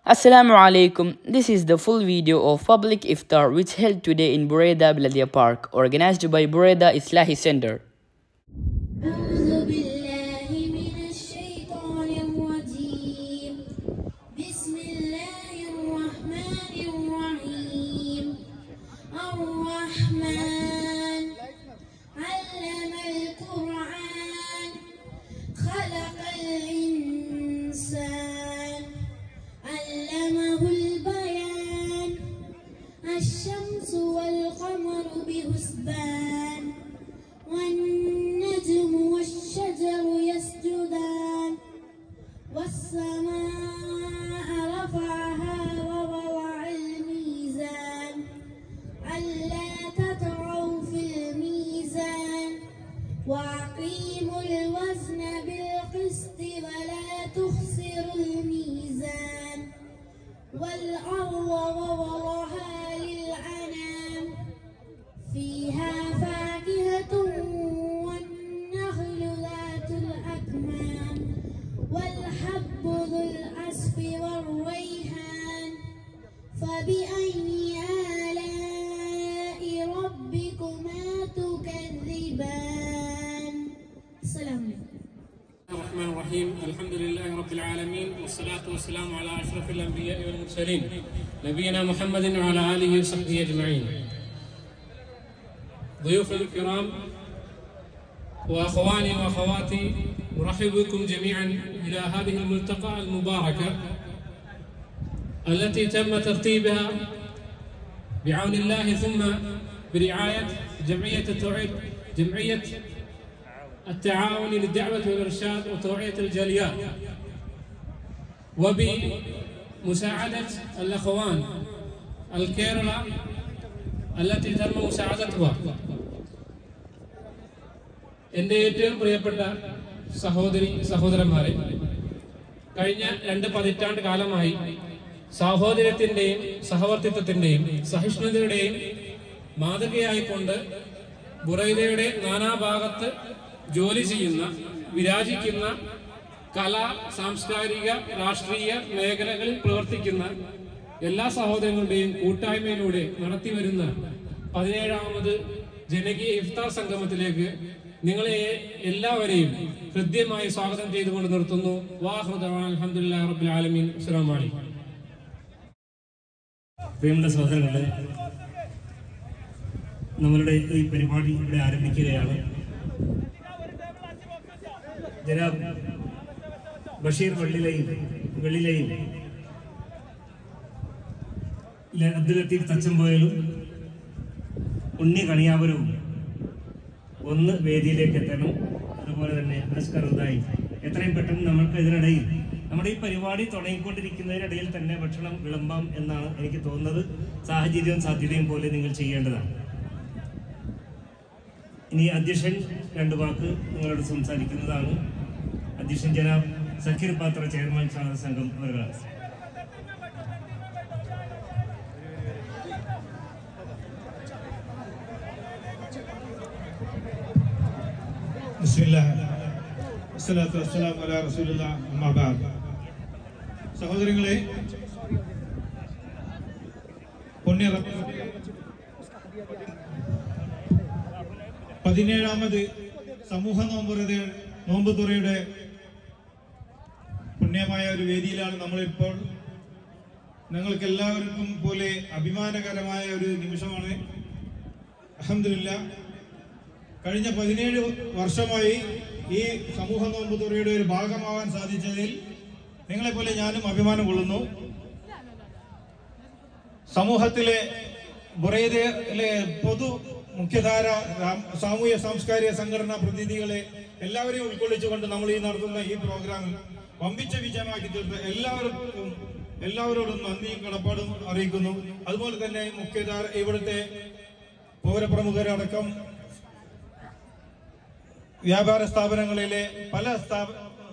Assalamu alaikum. This is the full video of public iftar which held today in Bureda Bladia Park, organized by Bureda Islahi Center. أعوذ بالله من الشيطان الرجيم بسم الله الرحمن الرحيم الرحمن علم القرآن خلق الإنسان علمه البيان الشمس والقمر بحسبان والنجم والشجر يسجدان والسماء رفعها ووضع الميزان ألا تطغوا في الميزان وأقيموا الوزن بالقسط ولا تخسروا الميزان والأرض وضعها للأنام فيها فاكهة والنخل ذات الأكمام والحب ذو العصف والريحان فبأي آلاء ربكما تكذبان السلام عليكم الرحمن الرحيم الحمد لله رب العالمين والصلاة والسلام على أشرف الأنبياء والمرسلين نبينا محمد وعلى آله وصحبه أجمعين ضيوف الكرام وأخواني وأخواتي نرحب بكم جميعا إلى هذه الملتقى المباركة التي تم ترتيبها بعون الله ثم برعاية جمعية التوعيد جمعية التعاون للدعوة والإرشاد وتوعية الجاليات وبمساعدة الأخوان الكيرلا التي تم مساعدتها എൻ്റെ ഏറ്റവും പ്രിയപ്പെട്ട സഹോദരി സഹോദരന്മാരെ കഴിഞ്ഞ രണ്ട് പതിറ്റാണ്ട് കാലമായി സാഹോദര്യത്തിന്റെയും സഹവർത്തിത്വത്തിന്റെയും സഹിഷ്ണുതയുടെയും മാതൃകയായിക്കൊണ്ട് ബുറൈദയുടെ നാനാഭാഗത്ത് ജോലി ചെയ്യുന്ന വിരാജിക്കുന്ന കലാ സാംസ്കാരിക രാഷ്ട്രീയ മേഖലകളിൽ പ്രവർത്തിക്കുന്ന എല്ലാ സഹോദരങ്ങളുടെയും കൂട്ടായ്മയിലൂടെ നടത്തിവരുന്ന പതിനേഴാമത് ജനകീയ ഇഫ്താർ സംഗമത്തിലേക്ക് നിങ്ങളെ എല്ലാവരെയും ഹൃദ്യമായി സ്വാഗതം ചെയ്തുകൊണ്ട് നിർത്തുന്നു വാഹൃദാൻ അലഹമുല്ലാ റബ്ബുൽ ആലമീൻ അസ്സലാമു അലൈക്കും പ്രിയമുള്ള സഹോദരങ്ങളെ നമ്മളുടെ ഈ പരിപാടി ഇവിടെ ആരംഭിക്കുകയാണ് ജനാബ് ബഷീർ വെള്ളിലയും വെള്ളിലയും ല- അബ്ദുൽ ലത്തീഫ് തച്ചമ്പോയലും ഉണ്ണി കണിയാവരും ഒന്ന് വേദിയിലേക്ക് എത്തണം അതുപോലെ തന്നെ അസ്കർ ഉദായി എത്രയും പെട്ടെന്ന് നമ്മൾക്ക് ഇതിനിടയിൽ നമ്മുടെ ഈ പരിപാടി തുടങ്ങിക്കൊണ്ടിരിക്കുന്നതിനിടയിൽ തന്നെ ഭക്ഷണം വിളമ്പാം എന്നാണ് എനിക്ക് തോന്നുന്നത് സാഹചര്യവും സാധ്യതയും പോലെ നിങ്ങൾ ചെയ്യേണ്ടതാണ് ഇനി അധ്യക്ഷൻ രണ്ട് വാക്ക് നിങ്ങളോട് സംസാരിക്കുന്നതാണ് അധ്യക്ഷൻ ജനാബ് സക്കീർ പാത്ര ചെയർമാൻ സ്വാഗത സംഘം അവരാണ് بسم الله والصلاة والسلام على رسول الله أما بعد സഹോദരങ്ങളെ പുണ്യ റം- പതിനേഴാമത് സമൂഹ നോമ്പുറത നോമ്പ് തുറയുടെ പുണ്യമായ ഒരു വേദിയിലാണ് നമ്മളിപ്പോൾ ഞങ്ങൾക്ക് എല്ലാവർക്കും പോലെ അഭിമാനകരമായ ഒരു നിമിഷമാണ് അഹമ്മദില്ല കഴിഞ്ഞ പതിനേഴ് വർഷമായി ഈ സമൂഹ നോമ്പ് തുറയുടെ ഒരു ഭാഗമാവാൻ സാധിച്ചതിൽ നിങ്ങളെപ്പോലെ ഞാനും അഭിമാനം കൊള്ളുന്നു സമൂഹത്തിലെ ബുറൈദയിലെ പൊതു മുഖ്യധാര രാം- സാമൂഹ്യ സാംസ്കാരിക സംഘടനാ പ്രതിനിധികളെ എല്ലാവരെയും ഉൾക്കൊള്ളിച്ചുകൊണ്ട് നമ്മൾ ഈ നടത്തുന്ന ഈ പ്രോഗ്രാമിൽ വമ്പിച്ച വിജയമാക്കി തീർത്ത എല്ലാവർക്കും എല്ലാവരോടും നന്ദിയും കടപ്പാടും അറിയിക്കുന്നു അതുപോലെ തന്നെ മുഖ്യധാര ഇവിടുത്തെ പൗരപ്രമുഖരടക്കം വ്യാപാര സ്ഥാപനങ്ങളിലെ പല സ്ഥാപ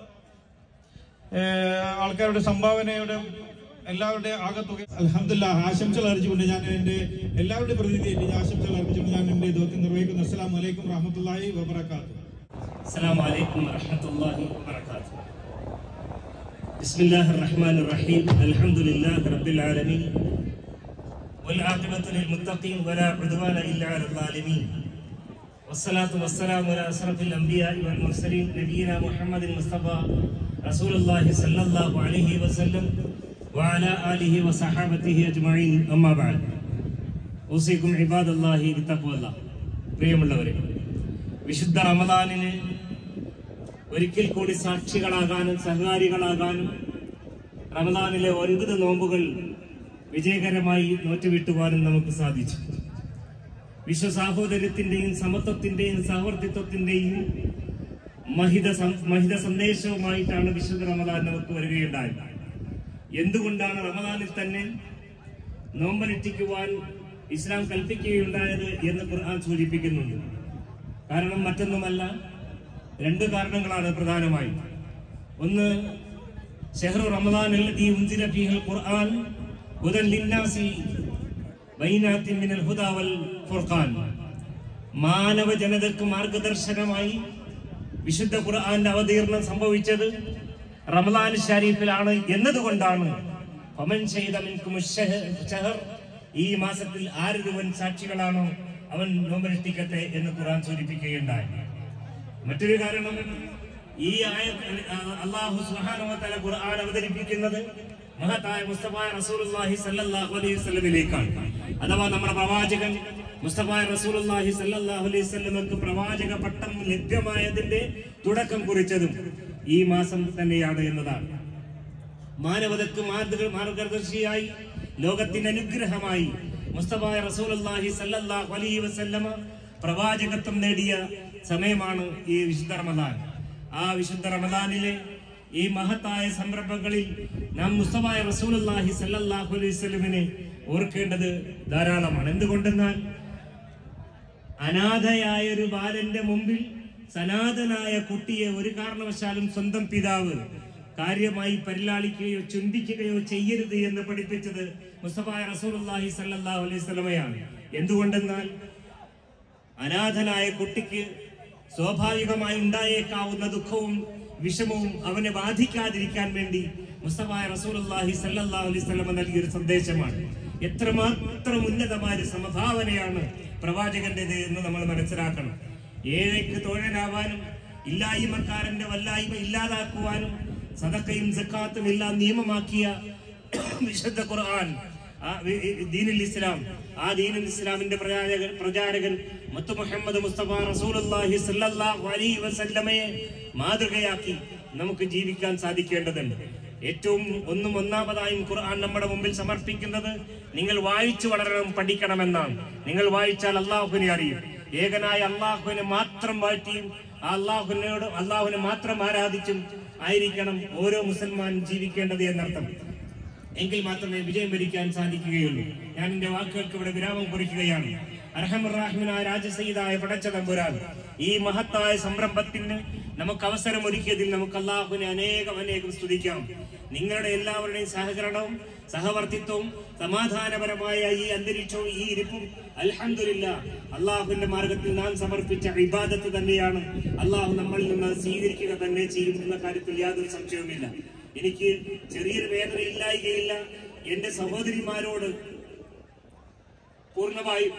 ഏഹ് ആൾക്കാരുടെ സംഭാവനയുടെ എല്ലാവരുടെ ആകത്തുക അലഹമില്ല ആശംസകൾ അറിയിച്ചുകൊണ്ട് ഞാൻ എൻ്റെ എല്ലാവരുടെ പ്രതിനിധിയായിട്ട് ഈ ആശംസകൾ അർപ്പിച്ചുകൊണ്ട് ഞാൻ എൻ്റെ ദൗത്യം നിർവഹിക്കുന്നു അസ്സലാം വലൈക്കും റഹമത്തല്ലാഹി വബർക്കാത്തു അസ്സലാമു അലൈക്കും വറഹ്മത്തുള്ളാഹി വബറകാതുഹു بسم الله الرحمن الرحيم الحمد لله رب العالمين والعاقبة للمتقين ولا عدوان إلا على الظالمين والصلاة والسلام على أشرف الأنبياء والمرسلين نبينا محمد المصطفى رسول الله صلى الله عليه وسلم وعلى آله وصحابته أجمعين أما بعد ഊസിക്കും ഇബാദല്ലാഹി ബിത്തഖ്വല്ല പ്രിയമുള്ളവരെ വിശുദ്ധ റമദാനിന് ഒരിക്കൽ കൂടി സാക്ഷികളാകാനും സഹകാരികളാകാനും റമദാനിലെ ഒൻപത് നോമ്പുകൾ വിജയകരമായി നോറ്റുവിട്ടുവാനും നമുക്ക് സാധിച്ചു വിശ്വസാഹോദര്യത്തിന്റെയും സമത്വത്തിന്റെയും സഹവർത്തിത്വത്തിന്റെയും മഹിത സം- മഹിത സന്ദേശവുമായിട്ടാണ് വിശുദ്ധ റമദാൻ നമുക്ക് വരികയുണ്ടായത് എന്തുകൊണ്ടാണ് റമദാനിൽ തന്നെ നോമ്പനുഷ്ഠിക്കുവാൻ ഇസ്ലാം കൽപ്പിക്കുകയുണ്ടായത് എന്ന് ഖുർആൻ സൂചിപ്പിക്കുന്നുണ്ട് കാരണം മറ്റൊന്നുമല്ല രണ്ട് കാരണങ്ങളാണ് പ്രധാനമായും ഒന്ന് ഷെഹ്റു റമദാനിൽ ഈ ഉൻസില ഫീഹൽ ഖുർആൻ ഹുദൻ ലിന്നാസി ബൈനാത്തിൻ മിനൽ ഹുദാ വൽ ഫുർഖാൻ മാനവ ജനതയ്ക്ക് മാർഗദർശനമായി വിശുദ്ധ ഖുർആന്റെ അവതീർണം സംഭവിച്ചത് റമദാൻ ഷരീഫിലാണ് എന്നതുകൊണ്ടാണ് ഫമൻ ചെയ്ത മിൻകും ഷഹർ ഈ മാസത്തിൽ ആരൊരുവൻ സാക്ഷികളാണോ അവൻ നോമ്പനുഷ്ഠിക്കട്ടെ എന്ന് ഖുർആൻ സൂചിപ്പിക്കുകയുണ്ടായി മറ്റൊരു കാരണം ഈ ആയ അള്ളാഹു സുബ്ഹാനഹു വ തആല ഖുർആൻ അവതരിപ്പിക്കുന്നത് മഹത്തായ മുസ്തഫ റസൂലുള്ളാഹി സ്വല്ലല്ലാഹു അലൈഹി വസല്ലമിലേക്കാണ് അഥവാ നമ്മുടെ പ്രവാചകൻ മുസ്തഫ റസൂലുള്ളാഹി സ്വല്ലല്ലാഹു അലൈഹി വസല്ലമക്ക് പ്രവാചക പട്ടം ലഭ്യമായതിന്റെ തുടക്കം കുറിച്ചതും ഈ മാസം തന്നെയാണ് എന്നതാണ് മാനവതക്ക് മാർഗ മാർഗദർശിയായി ലോകത്തിന് അനുഗ്രഹമായി മുസ്തഫായ റസൂലുള്ളാഹി സല്ലല്ലാഹു അലൈഹി വസല്ലമ പ്രവാചകത്വം നേടിയ സമയമാണ് ഈ വിശുദ്ധ റമദാൻ ആ വിശുദ്ധ റമദാനിലെ ഈ മഹത്തായ സംരംഭങ്ങളിൽ നാം മുസ്തഫായ റസൂലുള്ളാഹി സല്ലല്ലാഹു അലൈഹി വസല്ലമിനെ ഓർക്കേണ്ടത് ധാരാളമാണ് എന്തുകൊണ്ടെന്നാൽ അനാഥയായ ഒരു ബാലന്റെ മുമ്പിൽ സനാതനായ കുട്ടിയെ ഒരു കാരണവശാലും സ്വന്തം പിതാവ് കാര്യമായി പരിലാളിക്കുകയോ ചുംബിക്കുകയോ ചെയ്യരുത് എന്ന് പഠിപ്പിച്ചത് മുസ്തഫായ റസൂലുള്ളാഹി സല്ലല്ലാഹു അലൈഹി വസല്ലമയാണ് എന്തുകൊണ്ടെന്നാൽ അനാഥനായ കുട്ടിക്ക് സ്വാഭാവികമായി ഉണ്ടായേക്കാവുന്ന ദുഃഖവും വിഷമവും അവനെ ബാധിക്കാതിരിക്കാൻ വേണ്ടി മുസ്തഫായ റസൂലുള്ളാഹി സല്ലല്ലാഹു അലൈഹി വസല്ലമ നൽകിയ ഒരു സന്ദേശമാണ് എത്രമാത്രം ഉന്നതമായ ഒരു സമഭാവനയാണ് പ്രവാചകന്റേത് എന്ന് നമ്മൾ മനസ്സിലാക്കണം ഏഴയ്ക്ക് തോഴനാവാനും ഇല്ലായ്മക്കാരന്റെ വല്ലായ്മ ഇല്ലാതാക്കുവാനും സദക്കയും സക്കാത്തും എല്ലാം നിയമമാക്കിയ വിശുദ്ധ ഖുർആൻ ആ വി- ഈ ദീനുൽ ഇസ്ലാം ആ ദീനുൽ ഇസ്ലാമിന്റെ പ്രചാരകൻ പ്രചാരകൻ മുത്തു മുഹമ്മദ് മുസ്തഫ റസൂലുള്ളാഹി സ്വല്ലല്ലാഹു അലൈഹി വസല്ലമയെ മാതൃകയാക്കി നമുക്ക് ജീവിക്കാൻ സാധിക്കേണ്ടതുണ്ട് ഏറ്റവും ഒന്നും ഒന്നാമതായും ഖുർആൻ നമ്മുടെ മുമ്പിൽ സമർപ്പിക്കുന്നത് നിങ്ങൾ വായിച്ചു വളരണം പഠിക്കണമെന്നാണ് നിങ്ങൾ വായിച്ചാൽ അള്ളാഹുവിനെ അറിയും ഏകനായ അള്ളാഹുവിനെ മാത്രം വാഴ്ത്തിയും ആ അള്ളാഹുവിനോട് അള്ളാഹുവിനെ മാത്രം ആരാധിച്ചും ആയിരിക്കണം ഓരോ മുസൽമാനും ജീവിക്കേണ്ടത് എന്നർത്ഥം എങ്കിൽ മാത്രമേ വിജയം വരിക്കാൻ സാധിക്കുകയുള്ളൂ ഞാൻ എന്റെ വാക്കുകൾക്ക് ഇവിടെ വിരാമം കുറിക്കുകയാണ് അർഹമുറാഹിമിനായ രാജസീതായ പടച്ച തമ്പുരാൻ ഈ മഹത്തായ സംരംഭത്തിന് നമുക്ക് അവസരം ഒരുക്കിയതിൽ നമുക്ക് അള്ളാഹുവിനെ അനേകം അനേകം സ്തുതിക്കാം നിങ്ങളുടെ എല്ലാവരുടെയും സഹകരണവും സഹവർത്തിത്വവും സമാധാനപരമായ ഈ അന്തരീക്ഷവും ഈ ഇരിപ്പും അൽഹംദുലില്ല അള്ളാഹുവിന്റെ മാർഗത്തിൽ നാം സമർപ്പിച്ച ഇബാദത്ത് തന്നെയാണ് അള്ളാഹു നമ്മളിൽ നിന്ന് അത് സ്വീകരിക്കുക തന്നെ ചെയ്യും എന്ന കാര്യത്തിൽ യാതൊരു സംശയവുമില്ല എനിക്ക് ചെറിയൊരു വേദന ഇല്ലായികയില്ല എന്റെ സഹോദരിമാരോട് പൂർണ്ണമായും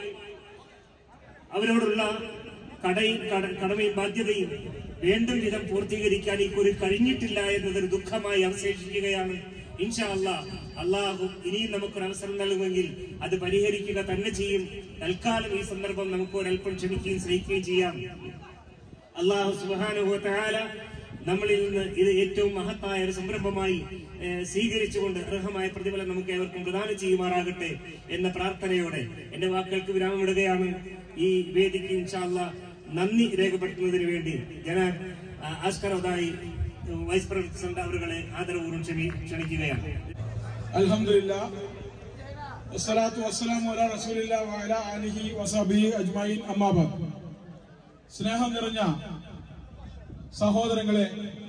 അവരോടുള്ള കടയും കട- കടമയും ബാധ്യതയും വേണ്ടും വിധം പൂർത്തീകരിക്കാൻ ഈ കുറി കഴിഞ്ഞിട്ടില്ല എന്നതൊരു ദുഃഖമായി അവശേഷിക്കുകയാണ് ഇൻഷാ അല്ലാ അള്ളാഹു ഇനിയും നമുക്കൊരു അവസരം നൽകുമെങ്കിൽ അത് പരിഹരിക്കുക തന്നെ ചെയ്യും തൽക്കാലം ഈ സന്ദർഭം നമുക്ക് ഒരല്പം ക്ഷമിക്കുകയും സഹിക്കുകയും ചെയ്യാം അള്ളാഹു സുബാനുഭവ തആല നമ്മളിൽ നിന്ന് ഇത് ഏറ്റവും മഹത്തായ ഒരു സംരംഭമായി ഏഹ്, സ്വീകരിച്ചുകൊണ്ട് അർഹമായ പ്രതിഫലം നമുക്ക് ഏവർക്കും പ്രദാനം ചെയ്യുമാറാകട്ടെ എന്ന പ്രാർത്ഥനയോടെ എന്റെ വാക്കുകൾക്ക് വിരാമമിടുകയാണ് ഈ വേദിക്ക് ഇൻഷാല്ല നന്ദി രേഖപ്പെടുത്തുന്നതിന് വേണ്ടി ജനാബ് ആസ്കറോദായി വൈസ് പ്രസിഡന്റ് അവരുകളെ ആദരപൂർവ്വം ക്ഷമി ക്ഷണിക്കുകയാണ് അൽഹംദുലില്ലാ വസ്സലാത്തു വസ്സലാമു അലാ റസൂലില്ലാ വഅലാ ആലിഹി വസഹബിഹി അജ്മഈൻ അമ്മാ ബഅദ് സ്നേഹം നിറഞ്ഞ സഹോദരങ്ങളെ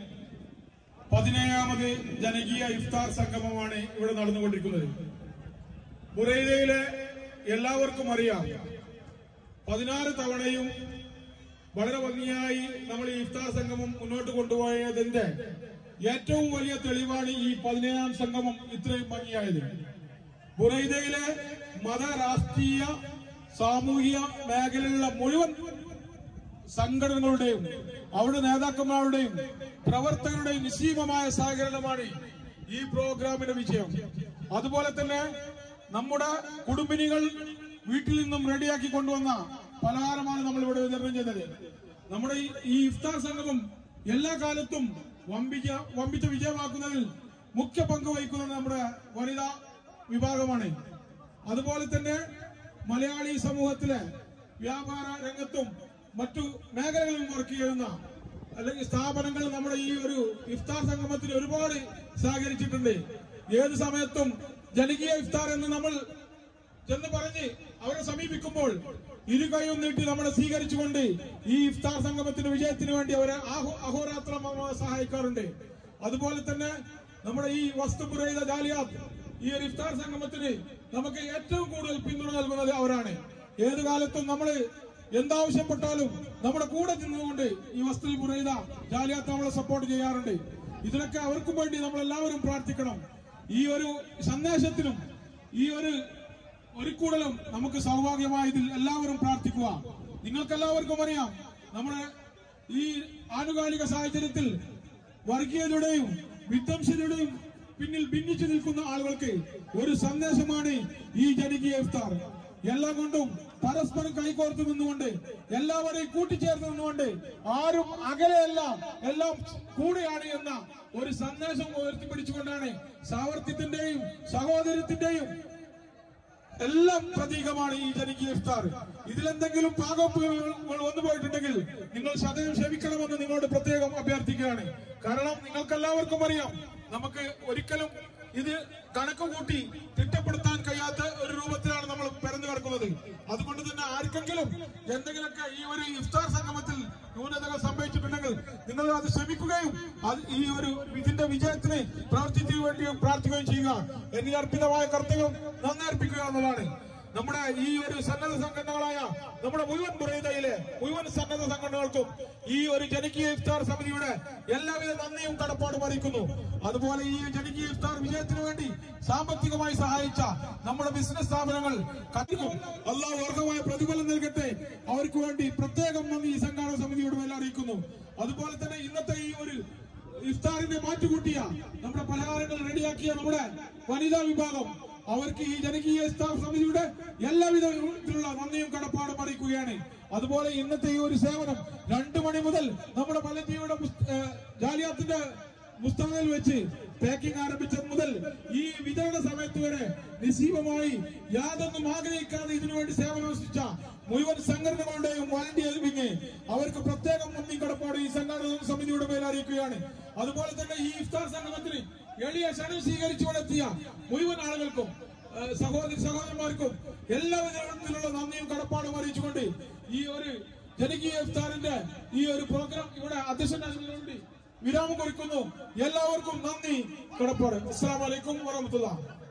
പതിനേഴാമത് ജനകീയ ഇഫ്താർ സംഗമമാണ് ഇവിടെ നടന്നുകൊണ്ടിരിക്കുന്നത് ബുറൈദയിലെ എല്ലാവർക്കും അറിയാം പതിനാറ് തവണയും വളരെ ഭംഗിയായി നമ്മൾ ഈ ഇഫ്താർ സംഗമം മുന്നോട്ട് കൊണ്ടുപോയതിന്റെ ഏറ്റവും വലിയ തെളിവാണ് ഈ പതിനേഴാം സംഗമം ഇത്രയും ഭംഗിയായത് ബുറൈദയിലെ മത രാഷ്ട്രീയ സാമൂഹിക മേഖലയിലുള്ള മുഴുവൻ സംഘടനകളുടെയും അവിടെ നേതാക്കന്മാരുടെയും പ്രവർത്തകരുടെയും നിശ്ചീമമായ സഹകരണമാണ് ഈ പ്രോഗ്രാമിന്റെ വിജയം അതുപോലെ തന്നെ നമ്മുടെ കുടുംബിനികൾ വീട്ടിൽ നിന്നും റെഡിയാക്കി കൊണ്ടുവന്ന പലഹാരമാണ് നമ്മൾ ഇവിടെ വിതരണം ചെയ്തത് നമ്മുടെ ഈ- ഈ ഇഫ്താർ സംഗമം എല്ലാ കാലത്തും വമ്പിച്ച വമ്പിച്ച വിജയമാക്കുന്നതിൽ മുഖ്യ പങ്ക് വഹിക്കുന്നത് നമ്മുടെ വനിതാ വിഭാഗമാണ് അതുപോലെ തന്നെ മലയാളി സമൂഹത്തിലെ വ്യാപാര രംഗത്തും മറ്റു മേഖലകളിലും വർക്ക് ചെയ്യുന്ന അല്ലെങ്കിൽ സ്ഥാപനങ്ങൾ നമ്മുടെ ഈ ഒരു ഇഫ്താർ സംഗമത്തിൽ ഒരുപാട് സഹകരിച്ചിട്ടുണ്ട് ഏത് സമയത്തും ജനകീയ ഇഫ്താർ എന്ന് നമ്മൾ ചെന്ന് പറഞ്ഞ് അവരെ സമീപിക്കുമ്പോൾ ഇരു കൈയും നീട്ടി നമ്മളെ സ്വീകരിച്ചുകൊണ്ട് ഈ ഇഫ്താർ സംഗമത്തിന്റെ വിജയത്തിന് വേണ്ടി അവരെ ആഹോ- അഹോരാത്രം സഹായിക്കാറുണ്ട് അതുപോലെ തന്നെ നമ്മുടെ ഈ വസ്തുപുരയിത ജാലിയാത്ത് ഈ ഒരു ഇഫ്താർ സംഗമത്തിന് നമുക്ക് ഏറ്റവും കൂടുതൽ പിന്തുണ നൽകുന്നത് അവരാണ് ഏത് കാലത്തും നമ്മൾ എന്താവശ്യപ്പെട്ടാലും നമ്മുടെ കൂടെ നിന്നുകൊണ്ട് ഈ വസ്തു പുരയിത ജാലിയാത്ത് നമ്മളെ സപ്പോർട്ട് ചെയ്യാറുണ്ട് ഇതിനൊക്കെ അവർക്കും വേണ്ടി നമ്മൾ എല്ലാവരും പ്രാർത്ഥിക്കണം ഈ ഒരു സന്ദേശത്തിനും ഈ ഒരു ഒരുക്കൂടലും നമുക്ക് സൗഭാഗ്യമായതിൽ എല്ലാവരും പ്രാർത്ഥിക്കുക നിങ്ങൾക്ക് എല്ലാവർക്കും അറിയാം നമ്മുടെ ഈ ആനുകാലിക സാഹചര്യത്തിൽ വർഗീയതയുടെയും വിധ്വംസതയുടെയും പിന്നിൽ ഭിന്നിച്ചു നിൽക്കുന്ന ആളുകൾക്ക് ഒരു സന്ദേശമാണ് ഈ ജനകീയ ഇഫ്താർ എല്ലാം കൊണ്ടും പരസ്പരം കൈകോർത്ത് നിന്നുകൊണ്ട് എല്ലാവരെയും കൂട്ടിച്ചേർത്ത് നിന്നുകൊണ്ട് ആരും അകലെയല്ല എല്ലാം കൂടെയാണ് എന്ന ഒരു സന്ദേശം ഉയർത്തിപ്പിടിച്ചുകൊണ്ടാണ് സാവർത്യത്തിന്റെയും സഹോദരത്തിന്റെയും എല്ലാം പ്രതീകമാണ് ഈ ജനകീയ ഇഫ്താർ ഇതിലെന്തെങ്കിലും പാകപ്പുകൾ വന്നു പോയിട്ടുണ്ടെങ്കിൽ നിങ്ങൾ സദയം ക്ഷമിക്കണമെന്ന് നിങ്ങളോട് പ്രത്യേകം അഭ്യർത്ഥിക്കുകയാണ് കാരണം നിങ്ങൾക്ക് എല്ലാവർക്കും അറിയാം നമുക്ക് ഒരിക്കലും ഇത് കണക്ക് കൂട്ടി തിട്ടപ്പെടുത്താൻ കഴിയാത്ത ഒരു രൂപത്തിലാണ് നമ്മൾ പിറന്നു കിടക്കുന്നത് അതുകൊണ്ട് തന്നെ ആർക്കെങ്കിലും എന്തെങ്കിലുമൊക്കെ ഈ ഒരു ഇഫ്താർ സംഗമത്തിൽ ന്യൂനതകൾ സംഭവിച്ചിട്ടുണ്ടെങ്കിൽ നിങ്ങൾ അത് ശ്രമിക്കുകയും അത് ഈ ഒരു ഇതിന്റെ വിജയത്തിന് പ്രവർത്തിച്ചു വേണ്ടിയും പ്രാർത്ഥിക്കുകയും ചെയ്യുക എന്നീ അർപ്പിതമായ കർത്തവ്യം നന്ദി അർപ്പിക്കുക എന്നതാണ് നമ്മുടെ ഈ ഒരു സന്നദ്ധ സംഘടനകളായ നമ്മുടെ മുഴുവൻ മുറയിതയിലെ മുഴുവൻ സന്നദ്ധ സംഘടനകൾക്കും ഈ ഒരു ജനകീയ ഇഫ്താർ സമിതിയുടെ എല്ലാവിധ നന്ദിയും കടപ്പാടും അറിയിക്കുന്നു അതുപോലെ ഈ ജനകീയ ഇഫ്താർ വിജയത്തിന് വേണ്ടി സാമ്പത്തികമായി സഹായിച്ച നമ്മുടെ ബിസിനസ് സ്ഥാപനങ്ങൾ കത്തിക്കും അള്ളാഹു അർഹമായ പ്രതിഫലം നൽകട്ടെ അവർക്ക് വേണ്ടി പ്രത്യേകം നന്ദി ഈ സംഘാടക സമിതിയോട് മേലെ അറിയിക്കുന്നു അതുപോലെ തന്നെ ഇന്നത്തെ ഈ ഒരു ഇഫ്താറിനെ മാറ്റുകൂട്ടിയ നമ്മുടെ പലഹാരങ്ങൾ റെഡിയാക്കിയ നമ്മുടെ വനിതാ വിഭാഗം അവർക്ക് ഈ ജനകീയ ഇഫ്താർ സമിതിയുടെ എല്ലാവിധ വിധത്തിലുള്ള നന്ദിയും കടപ്പാടും അറിയിക്കുകയാണ് അതുപോലെ ഇന്നത്തെ ഈ ഒരു സേവനം രണ്ടു മണി മുതൽ നമ്മുടെ മലഞ്ചിയുടെ ജാലിയാത്തിന്റെ മുസ്തഫയിൽ വെച്ച് പാക്കിംഗ് ആരംഭിച്ചത് മുതൽ ഈ വിതരണ സമയത്ത് വരെ നിസീമമായി യാതൊന്നും ആഗ്രഹിക്കാതെ ഇതിനുവേണ്ടി സേവനം അനുഷ്ഠിച്ച മുഴുവൻ സംഘടനകളുടെയും വളണ്ടിയറിവിങ് അവർക്ക് പ്രത്യേകം നന്ദി കടപ്പാട് ഈ സംഘാടക സമിതിയുടെ മേൽ അറിയിക്കുകയാണ് അതുപോലെ തന്നെ ഈ ഇഫ്താർ സംഗമത്തിന് എളിയ ക്ഷണം സ്വീകരിച്ചുകൊണ്ടെത്തിയ മുഴുവൻ ആളുകൾക്കും ഏഹ്, സഹോദരി സഹോദരന്മാർക്കും എല്ലാ വിധത്തിലുള്ള നന്ദിയും കടപ്പാടും അറിയിച്ചുകൊണ്ട് ഈ ഒരു ജനകീയ ഇഫ്താറിന്റെ ഈ ഒരു പ്രോഗ്രാം ഇവിടെ അധ്യക്ഷനാകുന്നതുകൊണ്ട് വിരാമം കുറിക്കുന്നു എല്ലാവർക്കും നന്ദി കടപ്പാട് അസ്സാം വലൈക്കും വറഹമത്തുള്ള